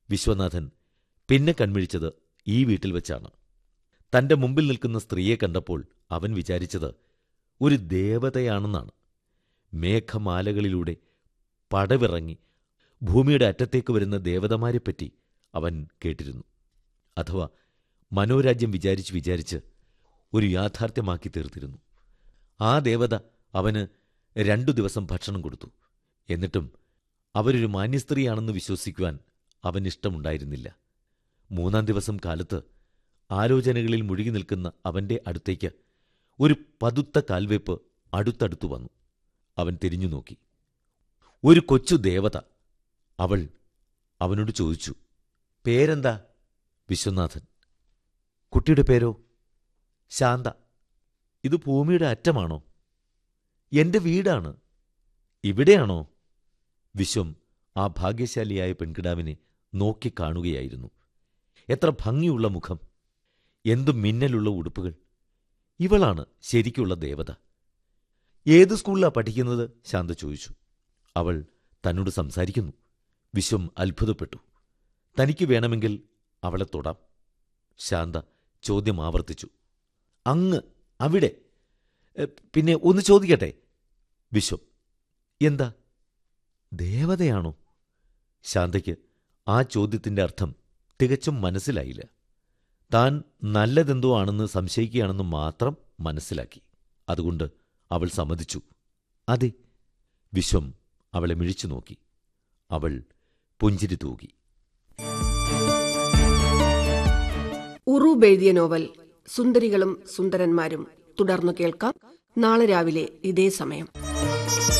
വിശ്വനാഥൻ പിന്നെ കൺമിഴിച്ചത് ഈ വീട്ടിൽ വെച്ചാണ് തന്റെ മുമ്പിൽ നിൽക്കുന്ന സ്ത്രീയെ കണ്ടപ്പോൾ അവൻ വിചാരിച്ചത് ഒരു ദേവതയാണെന്നാണ് മേഘമാലകളിലൂടെ പടവിറങ്ങി ഭൂമിയുടെ അറ്റത്തേക്ക് വരുന്ന ദേവതമാരെപ്പറ്റി അവൻ കേട്ടിരുന്നു അഥവാ മനോരാജ്യം വിചാരിച്ച് വിചാരിച്ച് ഒരു യാഥാർത്ഥ്യമാക്കി തീർത്തിരുന്നു ആ ദേവത അവന് രണ്ടു ദിവസം ഭക്ഷണം കൊടുത്തു എന്നിട്ടും അവരൊരു മാന്യസ്ത്രീയാണെന്ന് വിശ്വസിക്കുവാൻ അവനിഷ്ടമുണ്ടായിരുന്നില്ല മൂന്നാം ദിവസം കാലത്ത് ആലോചനകളിൽ മുഴുകി നിൽക്കുന്ന അവന്റെ അടുത്തേക്ക് ഒരു പതുത്ത കാൽവെപ്പ് അടുത്തടുത്തു വന്നു അവൻ തിരിഞ്ഞു നോക്കി ഒരു കൊച്ചു ദേവത അവൾ അവനോട് ചോദിച്ചു പേരെന്താ വിശ്വനാഥൻ കുട്ടിയുടെ പേരോ ശാന്ത ഇത് ഭൂമിയുടെ അറ്റമാണോ എന്റെ വീടാണ് ഇവിടെയാണോ വിശ്വം ആ ഭാഗ്യശാലിയായ പെൺകിടാവിനെ നോക്കിക്കാണുകയായിരുന്നു എത്ര ഭംഗിയുള്ള മുഖം എന്തു മിന്നലുള്ള ഉടുപ്പുകൾ ഇവളാണ് ശരിക്കുള്ള ദേവത ഏത് സ്കൂളിലാ പഠിക്കുന്നത് ശാന്ത ചോദിച്ചു അവൾ തന്നോട് സംസാരിക്കുന്നു വിശ്വം അത്ഭുതപ്പെട്ടു തനിക്ക് വേണമെങ്കിൽ അവളെ തൊടാം ശാന്ത ചോദ്യം ആവർത്തിച്ചു അങ്ങ് അവിടെ എ, പിന്നെ ഒന്ന് ചോദിക്കട്ടെ വിശ്വം എന്താ ദേവതയാണോ ശാന്തയ്ക്ക് ആ ചോദ്യത്തിന്റെ അർത്ഥം തികച്ചും മനസ്സിലായില്ല താൻ നല്ലതെന്തോ ആണെന്ന് സംശയിക്കുകയാണെന്ന് മാത്രം മനസ്സിലാക്കി അതുകൊണ്ട് അവൾ സമ്മതിച്ചു അതെ വിശ്വം അവളെ മിഴിച്ചു നോക്കി അവൾ പുഞ്ചിരി തൂകി ഉറൂബ് എഴുതിയ നോവൽ സുന്ദരികളും സുന്ദരന്മാരും തുടർന്നു കേൾക്കാം നാളെ രാവിലെ ഇതേ സമയം